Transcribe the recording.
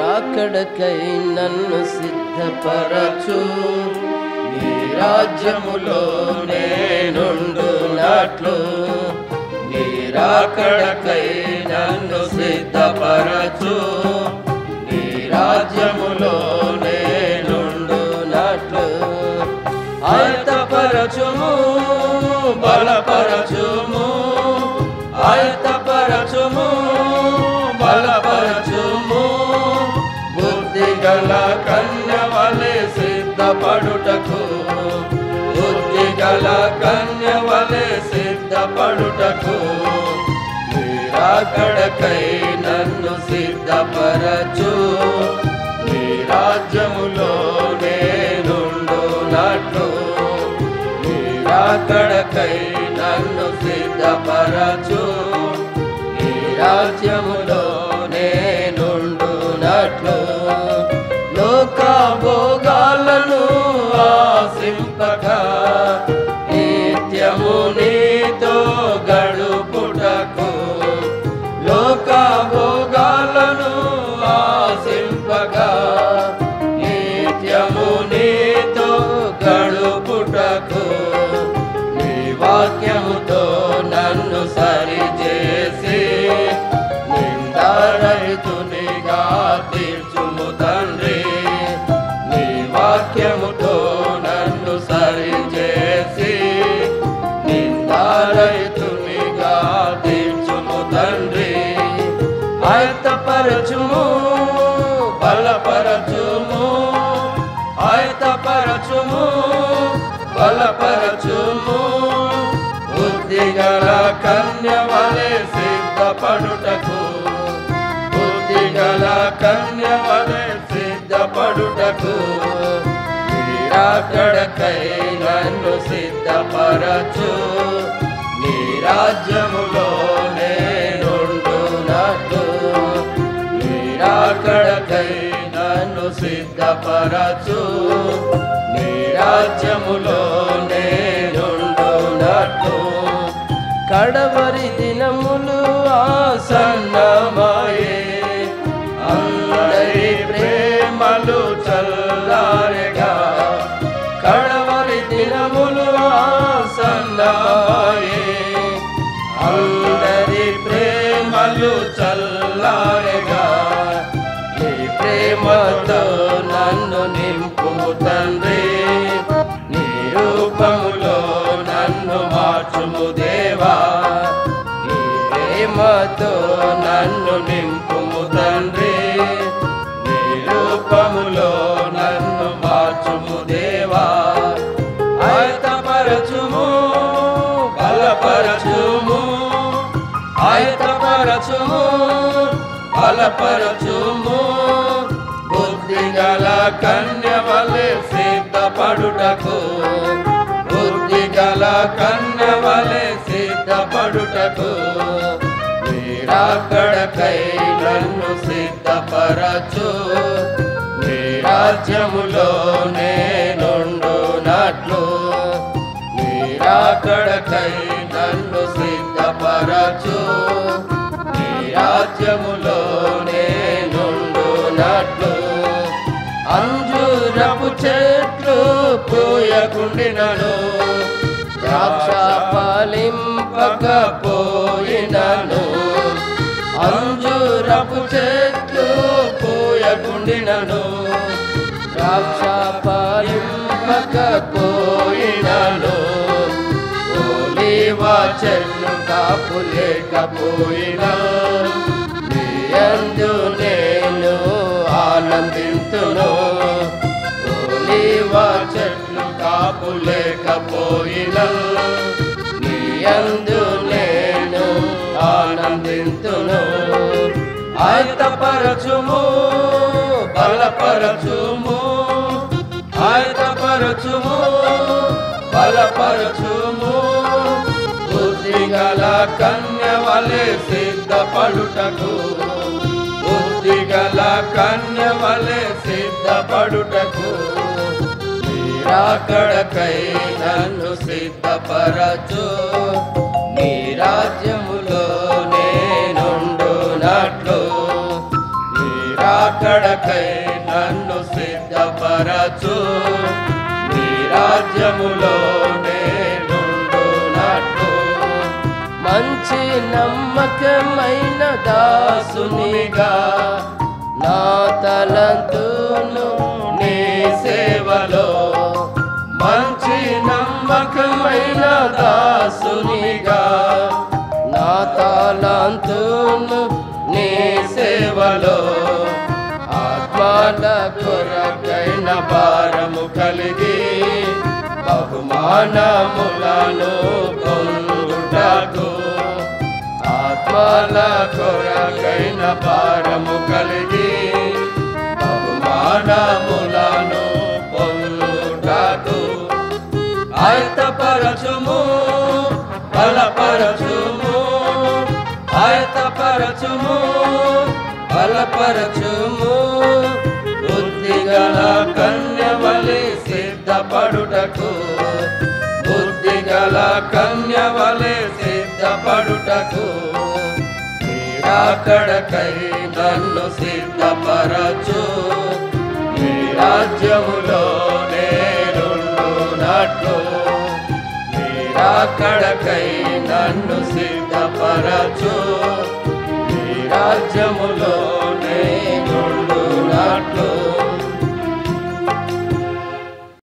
రాకడకై నన్ను సిద్ధపరచు నీ రాజ్యములో నేనుండునట్లు నీ రాకడకై నన్ను సిద్ధపరచు నీ రాజ్యములో నేనుండునట్లు ఆయతపరచుము బలపరచుము ఆయతపరచుము బలపరచుము బుద్ధి గల కన్యవలే సిద్ధపడుటకు బుద్ధి గల కన్యవలే సిద్ధపడుటకు మీరాకడకై నన్ను సిద్ధపరచు మీ రాజ్యములో నేనుండునట్లు మీరాకడకై నన్ను సిద్ధపరచు నీ రాజ్యములో నేనుండునట్లు లోక భోగాలను ఆశింపక నిత్యము నీతో గడుపుటకు లోక భోగాలను ఆశింపగా నిత్యము నీతో గడుపుటకు నీ వాక్యముతో నన్ను సరిచేసి నిందారైతునిగా తీర్చుము తండ్రి నీ వాక్యముతో నన్ను సరిచేసి నిందారైతునిగా తీర్చుము తండ్రి ఆయతపరచుము బలపరచుము ఆయతపరచుము బలపరచుము బుద్ధిగల కన్యవలే సిద్ధపడుటకు బుద్ధిగల కన్యవలే సిద్ధపడుటకు మీరాకడకై నన్ను సిద్ధపరచు నీ రాజ్యములో నేనుండునట్లు మీరాకడకై నన్ను సిద్ధపరచు నీ రాజ్యములో నేనుండునట్లు కడవరి దినములు ఆసన్నమాయే అందరి ప్రేమలు చల్లారెగా కడవరి దినములు ఆసన్నమాయే అందరి ప్రేమలు చల్లారెగా నీ ప్రేమతో నన్ను నింపుము తండ్రి నీ రూపములో నన్ను మార్చుము దేవా నీ ప్రేమతో నన్ను నింపుము తండ్రి నీ రూపములో నన్ను మార్చుము దేవా ఆయతపరచుము బలపరచుము ఆయతపరచుము బలపరచుము బుద్ధిగల కన్యవలే సిద్ధపడుటకు బుద్ధిగల కన్యవలే సిద్ధపడుటకు మీరాకడకై నన్ను సిద్ధపరచు నీ రాజ్యములో నేనుండునట్లు మీరాకడకై నన్ను సిద్ధపరచు నీ రాజ్యములో నేనుండునట్లు అంజూరపు చెట్లు పూయకుండినను ద్రాక్ష ఫలింపకపోయినను అంజూరపు చెట్లు పూయకుండినను ద్రాక్ష ఫలింపకపోయినను ఓలివ చెట్లు కాపులేకపోయినా నీ యందు నేను ఆనందింతును ఓలివ చెట్లు కాపులేకపోయినా నీ యందు నేను ఆనందింతును ఆయతపరచుము బలపరచుము ఆయతపరచుము బలపరచుము బుద్ధిగల కన్యవలే సిద్ధపడుటకు బుద్ధిగల కన్యవలే సిద్ధపడుటకు మీరాకడకై నన్ను సిద్ధపరచు నీ రాజ్యములో నేనుండునట్లు నీ రాకడకై నన్ను సిద్ధపరచు నీ రాజ్యములో నేనుండునట్టు మంచి నమ్మకమైన దాసునిగా నా తలంతును నీ సేవలో మంచి నమ్మకమైన దాసునిగా నా తలంతును నీ సేవలో ఆత్మల కొరకైన భారము కలిగి బహుమానములను పొందుటకు ఆత్మల కొరకైన భారము కలిగి బహుమానములను పొందుటకు ఆయతపరచుము బలపరచుము ఆయతపరచుము బలపరచుము బుద్ధిగల కన్యవలి సిద్ధపడుటకు బుద్ధిగల కన్యవలి సిద్ధపడుటకు మీరాకడకై నన్ను సిద్ధపరచు మీ రాజ్యములో నేనుండునట్లు మీరాకడకై నన్ను సిద్ధపరచు మీ రాజ్యములో